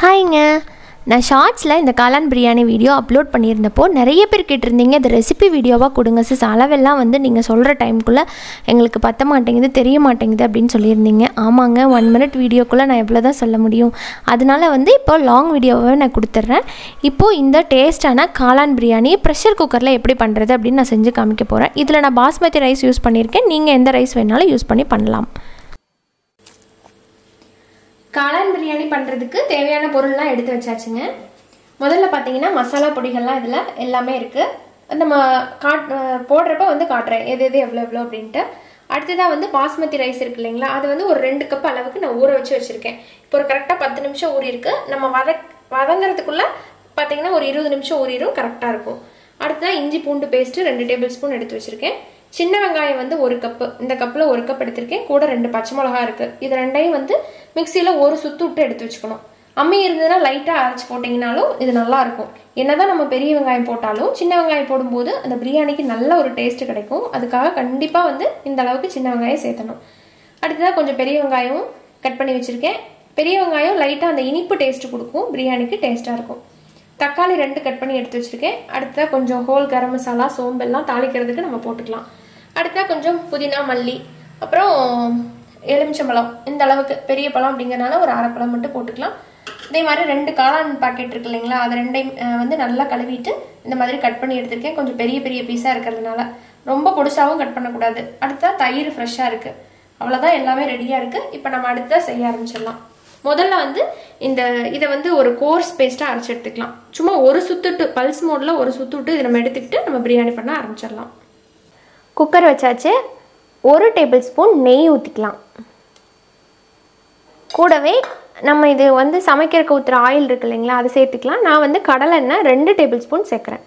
ஹாய்ங்க நான் ஷார்ட்ஸில் இந்த காளான் பிரியாணி வீடியோ அப்லோட் பண்ணியிருந்தப்போ நிறைய பேர் கேட்டிருந்தீங்க இந்த ரெசிபி வீடியோவாக கொடுங்க சிஸ் அளவெல்லாம் வந்து நீங்கள் சொல்கிற டைமுக்குள்ளே எங்களுக்கு பத்த மாட்டேங்குது தெரிய மாட்டேங்குது அப்படின்னு சொல்லியிருந்தீங்க ஆமாங்க ஒன் மினிட் வீடியோக்குள்ளே நான் எவ்வளோ தான் சொல்ல முடியும் அதனால வந்து இப்போ லாங் வீடியோவை நான் கொடுத்துட்றேன் இப்போது இந்த டேஸ்டான காளான் பிரியாணி ப்ரெஷர் குக்கரில் எப்படி பண்ணுறது அப்படின்னு நான் செஞ்சு காமிக்க போகிறேன் இதில் நான் பாஸ்மதி ரைஸ் யூஸ் பண்ணியிருக்கேன் நீங்கள் எந்த ரைஸ் வேணாலும் யூஸ் பண்ணி பண்ணலாம் காளான் பிரியாணி பண்ணுறதுக்கு தேவையான பொருள்லாம் எடுத்து வச்சாச்சுங்க முதல்ல பார்த்தீங்கன்னா மசாலா பொடிகள்லாம் இதில் எல்லாமே இருக்குது நம்ம காட் போடுறப்ப வந்து காட்டுறேன் எது எது எவ்வளோ எவ்வளோ அப்படின்ட்டு அடுத்ததாக வந்து பாஸ்மதி ரைஸ் இருக்கு இல்லைங்களா அது வந்து ஒரு ரெண்டு கப் அளவுக்கு நான் ஊற வச்சு வச்சுருக்கேன் இப்போ ஒரு கரெக்டாக பத்து நிமிஷம் ஊறி இருக்கு நம்ம வத வதங்கிறதுக்குள்ளே பார்த்தீங்கன்னா ஒரு இருபது நிமிஷம் ஊறிடும் கரெக்டாக இருக்கும் அடுத்ததான் இஞ்சி பூண்டு பேஸ்ட்டு ரெண்டு டேபிள் ஸ்பூன் எடுத்து வச்சுருக்கேன் சின்ன வெங்காயம் வந்து ஒரு கப்பு இந்த கப்பில் ஒரு கப் எடுத்திருக்கேன் கூட ரெண்டு பச்சை மிளகா இருக்குது இது ரெண்டையும் வந்து மிக்சியில் ஒரு சுத்து விட்டு எடுத்து வச்சுக்கணும் அம்மி இருந்ததுன்னா லைட்டாக அரைச்சி போட்டிங்கனாலும் இது நல்லா இருக்கும் என்னதான் நம்ம பெரிய வெங்காயம் போட்டாலும் சின்ன வெங்காயம் போடும்போது அந்த பிரியாணிக்கு நல்ல ஒரு டேஸ்ட் கிடைக்கும் அதுக்காக கண்டிப்பாக வந்து இந்த அளவுக்கு சின்ன வெங்காயம் சேர்த்தணும் அடுத்ததாக கொஞ்சம் பெரிய வெங்காயம் கட் பண்ணி வச்சுருக்கேன் பெரிய வெங்காயம் லைட்டாக அந்த இனிப்பு டேஸ்ட் கொடுக்கும் பிரியாணிக்கு டேஸ்ட்டாக இருக்கும் தக்காளி ரெண்டு கட் பண்ணி எடுத்து வச்சுருக்கேன் அடுத்த கொஞ்சம் ஹோல் கரம் மசாலா சோம்பெல்லாம் தாளிக்கிறதுக்கு நம்ம போட்டுக்கலாம் அடுத்தா கொஞ்சம் புதினா மல்லி அப்புறம் எலுமிச்சம்பழம் இந்த அளவுக்கு பெரிய பழம் அப்படிங்கிறனால ஒரு அரை பழம் மட்டும் போட்டுக்கலாம் இதே மாதிரி ரெண்டு காளான் பாக்கெட் இருக்கு இல்லைங்களா அது ரெண்டையும் வந்து நல்லா கழுவிட்டு இந்த மாதிரி கட் பண்ணி எடுத்திருக்கேன் கொஞ்சம் பெரிய பெரிய பீஸாக இருக்கிறதுனால ரொம்ப பொடிசாவும் கட் பண்ணக்கூடாது அடுத்தா தயிர் ஃப்ரெஷ்ஷாக இருக்குது அவ்வளோதான் எல்லாமே ரெடியாக இருக்குது இப்போ நம்ம அடுத்தா செய்ய ஆரம்பிச்சிடலாம் முதல்ல வந்து இந்த இதை வந்து ஒரு கோர்ஸ் பேஸ்ட்டாக அரைச்சி எடுத்துக்கலாம் சும்மா ஒரு சுத்துட்டு பல்ஸ் மோடில் ஒரு சுத்துட்டு இதை நம்ம எடுத்துக்கிட்டு நம்ம பிரியாணி பண்ண ஆரம்பிச்சிடலாம் குக்கர் வச்சாச்சு ஒரு டேபிள் ஸ்பூன் நெய் ஊற்றிக்கலாம் கூடவே நம்ம இது வந்து சமைக்கிறதுக்கு ஊற்றுற ஆயில் இருக்கு இல்லைங்களா அதை சேர்த்துக்கலாம் நான் வந்து கடலை எண்ணெய் ரெண்டு டேபிள் ஸ்பூன் சேர்க்குறேன்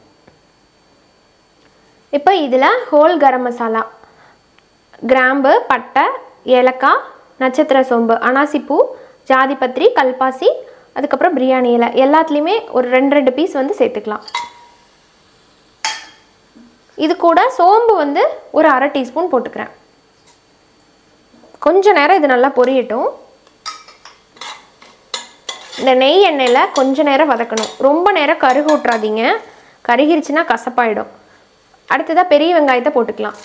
இப்போ இதில் ஹோல் கரம் மசாலா கிராம்பு பட்டை ஏலக்காய் நட்சத்திர சோம்பு அனாசிப்பூ ஜாதிபத்திரி கல்பாசி அதுக்கப்புறம் பிரியாணி இலை எல்லாத்துலேயுமே ஒரு ரெண்டு ரெண்டு பீஸ் வந்து சேர்த்துக்கலாம் இது கூட சோம்பு வந்து ஒரு அரை டீஸ்பூன் போட்டுக்கிறேன் கொஞ்ச நேரம் இது நல்லா பொரியட்டும் இந்த நெய் எண்ணெயில் கொஞ்ச நேரம் வதக்கணும் ரொம்ப நேரம் கருகு விட்றாதீங்க கருகிருச்சுன்னா கசப்பாயிடும் அடுத்ததாக பெரிய வெங்காயத்தை போட்டுக்கலாம்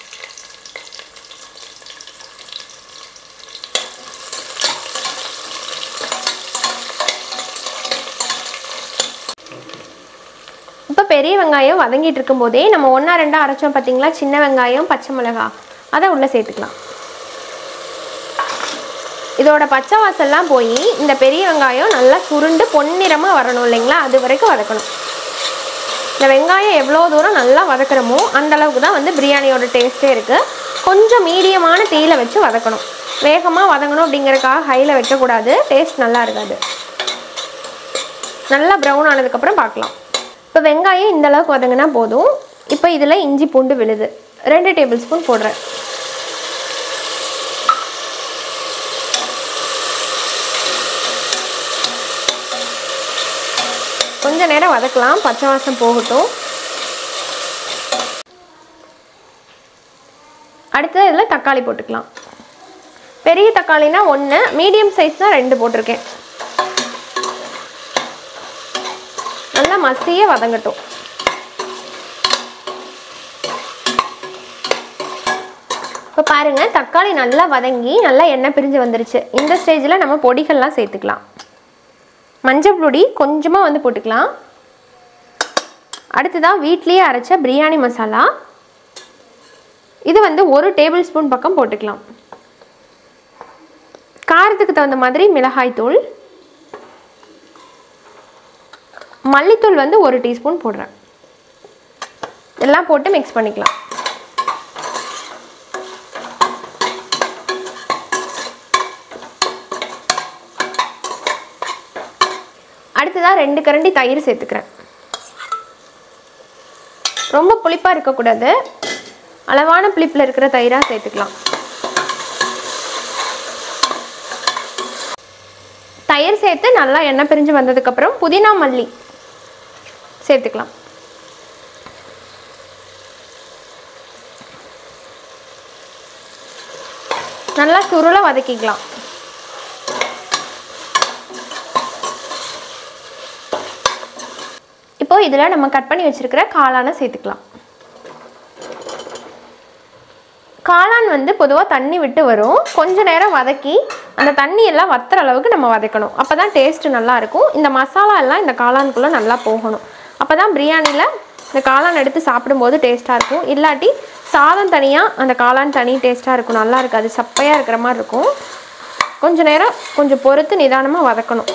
இப்போ பெரிய வெங்காயம் வதங்கிட்டு இருக்கும்போதே நம்ம ஒன்றா ரெண்டாக அரைச்சோம் பார்த்தீங்களா சின்ன வெங்காயம் பச்சை மிளகா அதை உள்ளே சேர்த்துக்கலாம் இதோட பச்சை வாசல்லாம் போய் இந்த பெரிய வெங்காயம் நல்லா சுருண்டு பொன்னிறமாக வரணும் இல்லைங்களா அது வரைக்கும் வதக்கணும் இந்த வெங்காயம் எவ்வளோ தூரம் நல்லா வதக்குறமோ அந்த அளவுக்கு தான் வந்து பிரியாணியோட டேஸ்ட்டே இருக்குது கொஞ்சம் மீடியமான தீயில வச்சு வதக்கணும் வேகமாக வதங்கணும் அப்படிங்கிறதுக்காக ஹையில் வைக்கக்கூடாது டேஸ்ட் நல்லா இருக்காது நல்லா ப்ரௌன் ஆனதுக்கப்புறம் பார்க்கலாம் இப்போ வெங்காயம் இந்த அளவுக்கு வதங்கினா போதும் இப்போ இதில் இஞ்சி பூண்டு விழுது ரெண்டு டேபிள் ஸ்பூன் போடுறேன் கொஞ்ச நேரம் வதக்கலாம் பச்சை வாசம் போகட்டும் அடுத்து இதில் தக்காளி போட்டுக்கலாம் பெரிய தக்காளினா ஒன்று மீடியம் சைஸ்னால் ரெண்டு போட்டிருக்கேன் நல்லா மசிய வதங்கட்டும் இப்போ பாருங்கள் தக்காளி நல்லா வதங்கி நல்லா எண்ணெய் பிரிஞ்சு வந்துருச்சு இந்த ஸ்டேஜில் நம்ம பொடிகள்லாம் சேர்த்துக்கலாம் மஞ்சள் பொடி கொஞ்சமாக வந்து போட்டுக்கலாம் அடுத்ததாக வீட்லேயே அரைச்ச பிரியாணி மசாலா இது வந்து ஒரு டேபிள் ஸ்பூன் பக்கம் போட்டுக்கலாம் காரத்துக்கு தகுந்த மாதிரி மிளகாய் தூள் மல்லித்தூள் வந்து ஒரு டீஸ்பூன் போடுறேன் எல்லாம் போட்டு மிக்ஸ் பண்ணிக்கலாம் அடுத்ததாக ரெண்டு கரண்டி தயிர் சேர்த்துக்கிறேன் ரொம்ப புளிப்பாக இருக்கக்கூடாது அளவான புளிப்பில் இருக்கிற தயிராக சேர்த்துக்கலாம் தயிர் சேர்த்து நல்லா எண்ணெய் பிரிஞ்சு வந்ததுக்கப்புறம் புதினா மல்லி சேர்த்துக்கலாம் நல்லா சுருளை வதக்கிக்கலாம் இதில் நம்ம கட் பண்ணி வச்சுருக்கிற காளானை சேர்த்துக்கலாம் காளான் வந்து பொதுவாக தண்ணி விட்டு வரும் கொஞ்ச நேரம் வதக்கி அந்த தண்ணி எல்லாம் வத்துற அளவுக்கு நம்ம வதக்கணும் அப்போ தான் டேஸ்ட்டு நல்லா இருக்கும் இந்த மசாலா எல்லாம் இந்த காளானுக்குள்ளே நல்லா போகணும் அப்போ தான் பிரியாணியில் இந்த காளான் எடுத்து சாப்பிடும்போது டேஸ்ட்டாக இருக்கும் இல்லாட்டி சாதம் தனியாக அந்த காளான் தனி டேஸ்ட்டாக இருக்கும் நல்லா இருக்காது சப்பையாக இருக்கிற மாதிரி இருக்கும் கொஞ்ச நேரம் கொஞ்சம் பொறுத்து நிதானமாக வதக்கணும்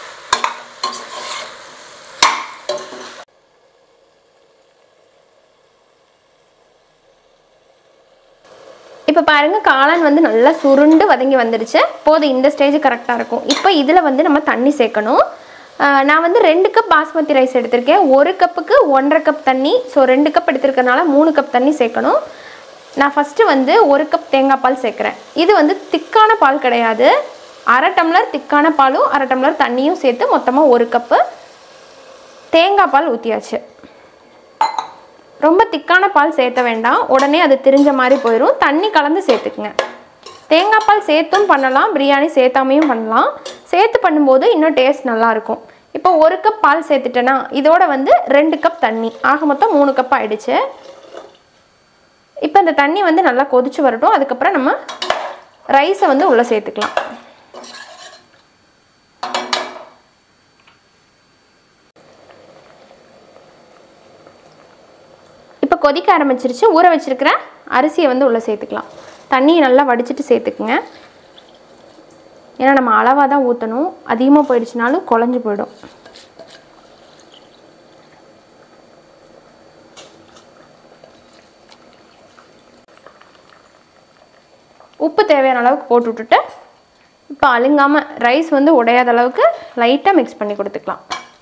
இப்போ பாருங்கள் காளான் வந்து நல்லா சுருண்டு வதங்கி வந்துடுச்சு போதும் இந்த ஸ்டேஜ் கரெக்டாக இருக்கும் இப்போ இதில் வந்து நம்ம தண்ணி சேர்க்கணும் ஆஹ் நான் வந்து ரெண்டு கப் பாஸ்மதி ரைஸ் எடுத்திருக்கேன் ஒரு கப்புக்கு ஒன்றரை கப் தண்ணி ஸோ ரெண்டு கப் எடுத்திருக்கனால மூணு கப் தண்ணி சேர்க்கணும் நான் ஃபஸ்ட்டு வந்து ஒரு கப் தேங்காய் பால் சேர்க்குறேன் இது வந்து திக்கான பால் கிடையாது அரை டம்ளர் திக்கான பாலும் அரை டம்ளர் தண்ணியும் சேர்த்து மொத்தமாக ஒரு கப்பு தேங்காய் பால் ஊற்றியாச்சு ரொம்ப திக்கான பால் சேர்த்த வேண்டாம் உடனே அது திரிஞ்ச மாதிரி போயிடும் தண்ணி கலந்து சேர்த்துக்குங்க தேங்காய் பால் சேர்த்தும் பண்ணலாம் பிரியாணி சேர்த்தாமையும் பண்ணலாம் சேர்த்து பண்ணும்போது இன்னும் டேஸ்ட் நல்லாயிருக்கும் இப்போ ஒரு கப் பால் சேர்த்துட்டேன்னா இதோட வந்து ரெண்டு கப் தண்ணி ஆக மொத்தம் மூணு கப் ஆயிடுச்சு இப்போ இந்த தண்ணி வந்து நல்லா கொதிச்சு வரட்டும் அதுக்கப்புறம் நம்ம ரைஸை வந்து உள்ளே சேர்த்துக்கலாம் இப்போ கொதிக்க ஆரம்பிச்சிருச்சு ஊற வச்சிருக்கிற அரிசியை வந்து உள்ளே சேர்த்துக்கலாம் தண்ணியை நல்லா வடிச்சிட்டு சேர்த்துக்குங்க ஏன்னா நம்ம அளவாக தான் ஊற்றணும் அதிகமாக போயிடுச்சுனாலும் குழஞ்சி போயிடும் உப்பு தேவையான அளவுக்கு போட்டு விட்டுட்டு இப்போ அழுங்காமல் ரைஸ் வந்து உடையாத அளவுக்கு லைட்டாக மிக்ஸ் பண்ணி கொடுத்துக்கலாம்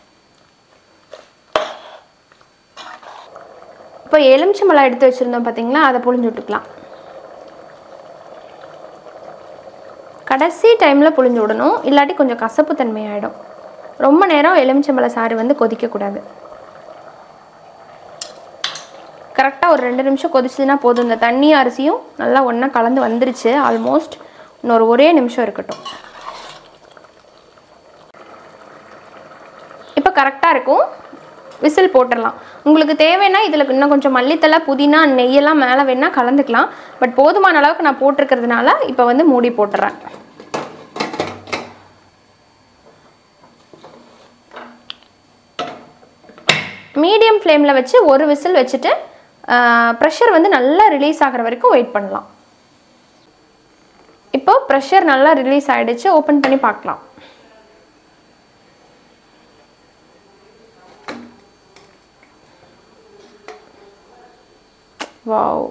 இப்போ எலுமிச்சம்பழம் எடுத்து வச்சுருந்தோம் பார்த்தீங்களா அதை புழிஞ்சு விட்டுக்கலாம் கடைசி டைமில் புழிஞ்சு விடணும் இல்லாட்டி கொஞ்சம் கசப்பு தன்மை ஆகிடும் ரொம்ப நேரம் எலுமிச்சம்பழ சாறு வந்து கொதிக்கக்கூடாது கரெக்டாக ஒரு ரெண்டு நிமிஷம் கொதிச்சதுன்னா போதும் இந்த தண்ணி அரிசியும் நல்லா ஒன்றா கலந்து வந்துருச்சு ஆல்மோஸ்ட் இன்னொரு ஒரே நிமிஷம் இருக்கட்டும் இப்போ கரெக்டாக இருக்கும் விசில் போட்டுடலாம் உங்களுக்கு தேவைன்னா இதில் இன்னும் கொஞ்சம் மல்லித்தலை புதினா நெய்யெல்லாம் மேலே வேணால் கலந்துக்கலாம் பட் போதுமான அளவுக்கு நான் போட்டிருக்கிறதுனால இப்போ வந்து மூடி போட்டுறேன் மீடியம் ஃப்ளேமில் வச்சு ஒரு விசில் வச்சுட்டு ப்ரெஷர் வந்து நல்லா ரிலீஸ் ஆகிற வரைக்கும் வெயிட் பண்ணலாம் இப்போ ப்ரெஷர் நல்லா ரிலீஸ் ஆகிடுச்சு ஓப்பன் பண்ணி பார்க்கலாம் வாவ்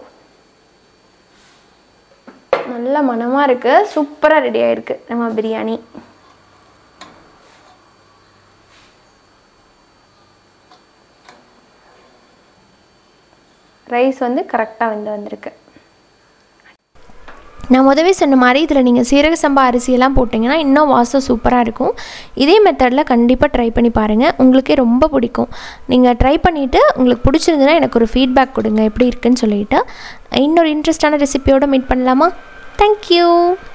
நல்ல மனமாக இருக்குது சூப்பராக ரெடி ஆயிருக்கு நம்ம பிரியாணி ரைஸ் வந்து கரெக்டாக வந்து வந்திருக்கு நான் முதவே சொன்ன மாதிரி இதில் நீங்கள் சீரக சம்பா அரிசியெல்லாம் போட்டிங்கன்னா இன்னும் வாசம் சூப்பராக இருக்கும் இதே மெத்தடில் கண்டிப்பாக ட்ரை பண்ணி பாருங்கள் உங்களுக்கே ரொம்ப பிடிக்கும் நீங்கள் ட்ரை பண்ணிவிட்டு உங்களுக்கு பிடிச்சிருந்துன்னா எனக்கு ஒரு ஃபீட்பேக் கொடுங்க எப்படி இருக்குன்னு சொல்லிவிட்டு இன்னொரு இன்ட்ரெஸ்டான ரெசிபியோடு மீட் பண்ணலாமா தேங்க்யூ